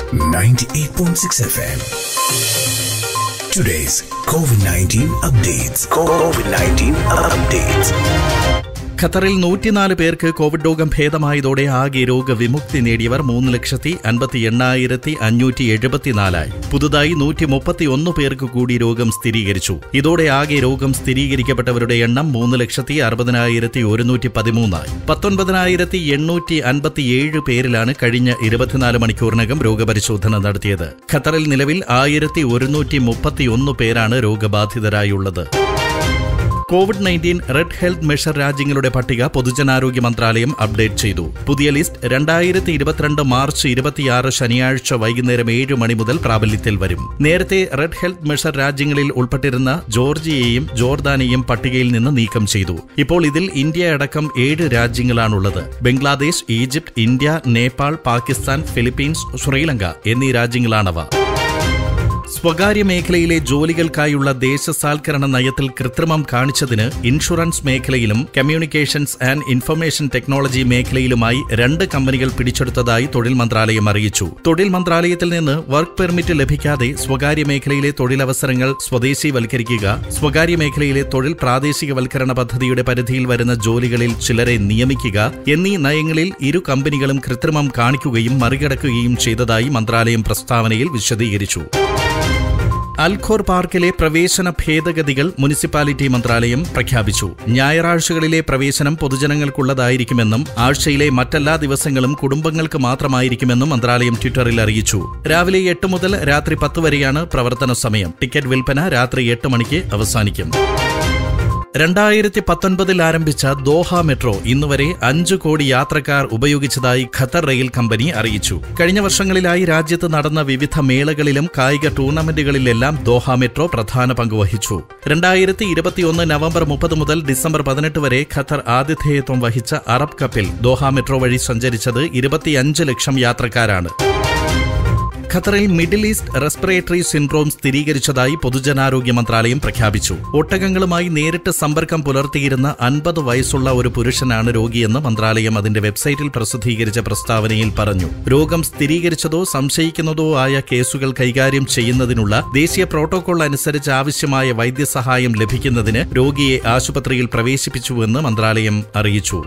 98.6 FM. Today's COVID 19 updates. COVID 19 updates. ഖത്തറിൽ നൂറ്റിനാല് പേർക്ക് കോവിഡ് രോഗം ഭേദമായതോടെ ആകെ രോഗവിമുക്തി നേടിയവർ മൂന്ന് ലക്ഷത്തി അൻപത്തി എണ്ണായിരത്തി അഞ്ഞൂറ്റി എഴുപത്തിനാലായി പുതുതായി നൂറ്റി മുപ്പത്തി ഒന്ന് പേർക്ക് കൂടി രോഗം സ്ഥിരീകരിച്ചു ഇതോടെ ആകെ രോഗം സ്ഥിരീകരിക്കപ്പെട്ടവരുടെ എണ്ണം മൂന്ന് ലക്ഷത്തി അറുപതിനായിരത്തി ഒരുന്നൂറ്റി പതിമൂന്നായി പത്തൊൻപതിനായിരത്തി എണ്ണൂറ്റി അൻപത്തിയേഴ് പേരിലാണ് കഴിഞ്ഞ ഇരുപത്തിനാല് മണിക്കൂറിനകം രോഗപരിശോധന നടത്തിയത് ഖത്തറിൽ നിലവിൽ ആയിരത്തി ഒരുന്നൂറ്റി മുപ്പത്തിയൊന്ന് പേരാണ് രോഗബാധിതരായുള്ളത് covid nineteen red health measure രാജ്യങ്ങളുടെ പട്ടിക പൊതുജനാരോഗ്യ മന്ത്രാലയം അപ്ഡേറ്റ് ചെയ്തു പുതിയ ലിസ്റ്റ് രണ്ടായിരത്തി ഇരുപത്തിരണ്ട് മാർച്ച് ഇരുപത്തിയാറ് ശനിയാഴ്ച വൈകുന്നേരം ഏഴ് മണി മുതൽ പ്രാബല്യത്തിൽ വരും നേരത്തെ റെഡ് ഹെൽത്ത് മെഷർ രാജ്യങ്ങളിൽ ഉൾപ്പെട്ടിരുന്ന ജോർജിയയെയും ജോർദാനെയും പട്ടികയിൽ നിന്ന് നീക്കം ചെയ്തു ഇപ്പോൾ ഇതിൽ ഇന്ത്യ അടക്കം ഏഴ് രാജ്യങ്ങളാണുള്ളത് Bangladesh Egypt India Nepal Pakistan Philippines Sri Lanka എന്നീ രാജ്യങ്ങളാണവ സ്വകാര്യ മേഖലയിലെ ജോലികൾക്കായുള്ള ദേശസാൽക്കരണ നയത്തിൽ കൃത്രിമം കാണിച്ചതിന് ഇൻഷുറൻസ് മേഖലയിലും കമ്മ്യൂണിക്കേഷൻസ് ആൻഡ് ഇൻഫർമേഷൻ ടെക്നോളജി മേഖലയിലുമായി രണ്ട് കമ്പനികൾ പിടിച്ചെടുത്തതായി തൊഴിൽ മന്ത്രാലയം അറിയിച്ചു തൊഴിൽ മന്ത്രാലയത്തിൽ നിന്ന് വർക്ക് പെർമിറ്റ് ലഭിക്കാതെ സ്വകാര്യ മേഖലയിലെ തൊഴിലവസരങ്ങൾ സ്വദേശീവൽക്കരിക്കുക സ്വകാര്യ മേഖലയിലെ തൊഴിൽ പ്രാദേശികവൽക്കരണ പദ്ധതിയുടെ പരിധിയിൽ വരുന്ന ജോലികളിൽ ചിലരെ നിയമിക്കുക എന്നീ നയങ്ങളിൽ ഇരു കമ്പനികളും കൃത്രിമം കാണിക്കുകയും മറികടക്കുകയും ചെയ്തതായി മന്ത്രാലയം പ്രസ്താവനയിൽ വിശദീകരിച്ചു അൽഖോർ പാർക്കിലെ പ്രവേശന ഭേദഗതികൾ മുനിസിപ്പാലിറ്റി മന്ത്രാലയം പ്രഖ്യാപിച്ചു ഞായറാഴ്ചകളിലെ പ്രവേശനം പൊതുജനങ്ങൾക്കുള്ളതായിരിക്കുമെന്നും ആഴ്ചയിലെ മറ്റെല്ലാ ദിവസങ്ങളും കുടുംബങ്ങൾക്ക് മാത്രമായിരിക്കുമെന്നും മന്ത്രാലയം ട്വിറ്ററിൽ അറിയിച്ചു രാവിലെ എട്ട് മുതൽ രാത്രി പത്ത് വരെയാണ് പ്രവർത്തന സമയം ടിക്കറ്റ് വിൽപ്പന രാത്രി എട്ട് മണിക്ക് അവസാനിക്കും രണ്ടായിരത്തി പത്തൊൻപതിൽ ആരംഭിച്ച ദോഹ മെട്രോ ഇന്നുവരെ അഞ്ചു കോടി യാത്രക്കാർ ഉപയോഗിച്ചതായി ഖത്തർ റെയിൽ കമ്പനി അറിയിച്ചു കഴിഞ്ഞ വർഷങ്ങളിലായി രാജ്യത്ത് നടന്ന വിവിധ മേളകളിലും കായിക ടൂർണമെന്റുകളിലെല്ലാം ദോഹ മെട്രോ പ്രധാന പങ്കുവഹിച്ചു രണ്ടായിരത്തി ഇരുപത്തിയൊന്ന് നവംബർ മുപ്പത് മുതൽ ഡിസംബർ പതിനെട്ട് വരെ ഖത്തർ ആതിഥേയത്വം വഹിച്ച അറബ് കപ്പിൽ ദോഹ മെട്രോ വഴി സഞ്ചരിച്ചത് ഇരുപത്തിയഞ്ച് ലക്ഷം യാത്രക്കാരാണ് ഖത്തറിൽ മിഡിൽ ഈസ്റ്റ് റെസ്പിറേറ്ററി സിൻഡ്രോം സ്ഥിരീകരിച്ചതായി പൊതുജനാരോഗ്യ മന്ത്രാലയം പ്രഖ്യാപിച്ചു ഒട്ടകങ്ങളുമായി നേരിട്ട് സമ്പർക്കം പുലർത്തിയിരുന്ന അൻപത് വയസ്സുള്ള ഒരു പുരുഷനാണ് രോഗിയെന്ന് മന്ത്രാലയം അതിന്റെ വെബ്സൈറ്റിൽ പ്രസിദ്ധീകരിച്ച പ്രസ്താവനയിൽ പറഞ്ഞു രോഗം സ്ഥിരീകരിച്ചതോ സംശയിക്കുന്നതോ ആയ കേസുകൾ കൈകാര്യം ചെയ്യുന്നതിനുള്ള ദേശീയ പ്രോട്ടോകോൾ അനുസരിച്ച് ആവശ്യമായ വൈദ്യസഹായം ലഭിക്കുന്നതിന് രോഗിയെ ആശുപത്രിയിൽ പ്രവേശിപ്പിച്ചുവെന്ന് മന്ത്രാലയം അറിയിച്ചു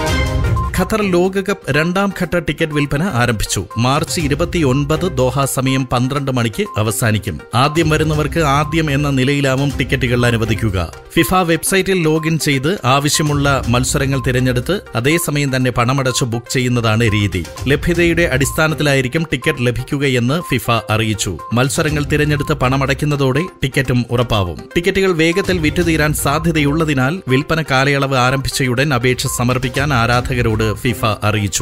ഖത്തർ ലോകകപ്പ് രണ്ടാം ഘട്ട ടിക്കറ്റ് വിൽപ്പന ആരംഭിച്ചു മാർച്ച് ഇരുപത്തിയൊൻപത് ദോഹ സമയം പന്ത്രണ്ട് മണിക്ക് അവസാനിക്കും ആദ്യം വരുന്നവർക്ക് ആദ്യം എന്ന നിലയിലാവും ടിക്കറ്റുകൾ അനുവദിക്കുക ഫിഫ വെബ്സൈറ്റിൽ ലോഗിൻ ചെയ്ത് ആവശ്യമുള്ള മത്സരങ്ങൾ തിരഞ്ഞെടുത്ത് അതേസമയം തന്നെ പണമടച്ച് ബുക്ക് ചെയ്യുന്നതാണ് രീതി ലഭ്യതയുടെ അടിസ്ഥാനത്തിലായിരിക്കും ടിക്കറ്റ് ലഭിക്കുകയെന്ന് ഫിഫ അറിയിച്ചു മത്സരങ്ങൾ തിരഞ്ഞെടുത്ത് പണമടയ്ക്കുന്നതോടെ ടിക്കറ്റും ഉറപ്പാവും ടിക്കറ്റുകൾ വേഗത്തിൽ വിറ്റുതീരാൻ സാധ്യതയുള്ളതിനാൽ വിൽപ്പന കാലയളവ് ആരംഭിച്ചയുടൻ അപേക്ഷ സമർപ്പിക്കാൻ ആരാധകരോട് ഫിഫ അറിയിച്ചു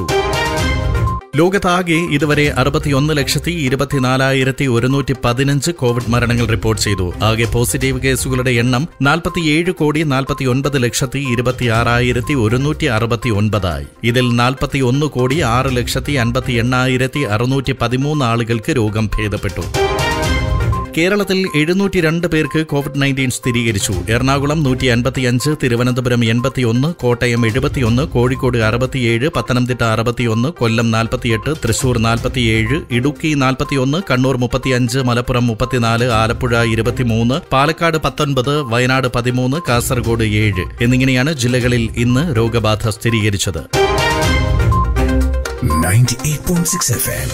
ലോകത്താകെ ഇതുവരെ അറുപത്തിയൊന്ന് ലക്ഷത്തി ഇരുപത്തിനാലായിരത്തി ഒരുന്നൂറ്റി പതിനഞ്ച് കോവിഡ് മരണങ്ങൾ റിപ്പോർട്ട് ചെയ്തു ആകെ പോസിറ്റീവ് കേസുകളുടെ എണ്ണം നാൽപ്പത്തിയേഴ് കോടി നാൽപ്പത്തിയൊൻപത് ലക്ഷത്തി ഇരുപത്തിയാറായിരത്തി ഒരുന്നൂറ്റി അറുപത്തി ഒൻപതായി ഇതിൽ നാൽപ്പത്തിയൊന്ന് കോടി ആറ് ലക്ഷത്തി അൻപത്തി എണ്ണായിരത്തി അറുന്നൂറ്റി പതിമൂന്ന് ആളുകൾക്ക് രോഗം ഭേദപ്പെട്ടു കേരളത്തിൽ എഴുന്നൂറ്റി രണ്ട് പേർക്ക് കോവിഡ് നയൻറ്റീൻ സ്ഥിരീകരിച്ചു എറണാകുളം നൂറ്റി അൻപത്തിയഞ്ച് തിരുവനന്തപുരം എൺപത്തിയൊന്ന് കോട്ടയം എഴുപത്തിയൊന്ന് കോഴിക്കോട് അറുപത്തിയേഴ് പത്തനംതിട്ട അറുപത്തിയൊന്ന് കൊല്ലം നാൽപ്പത്തിയെട്ട് തൃശൂർ നാൽപ്പത്തിയേഴ് ഇടുക്കി നാൽപ്പത്തിയൊന്ന് കണ്ണൂർ മുപ്പത്തിയഞ്ച് മലപ്പുറം മുപ്പത്തിനാല് ആലപ്പുഴ ഇരുപത്തിമൂന്ന് പാലക്കാട് പത്തൊൻപത് വയനാട് പതിമൂന്ന് കാസർഗോഡ് ഏഴ് എന്നിങ്ങനെയാണ് ജില്ലകളിൽ ഇന്ന് രോഗബാധ സ്ഥിരീകരിച്ചത് 98.6 FM.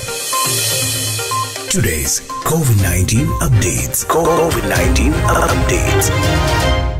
Today's COVID 19 updates. COVID 19 updates.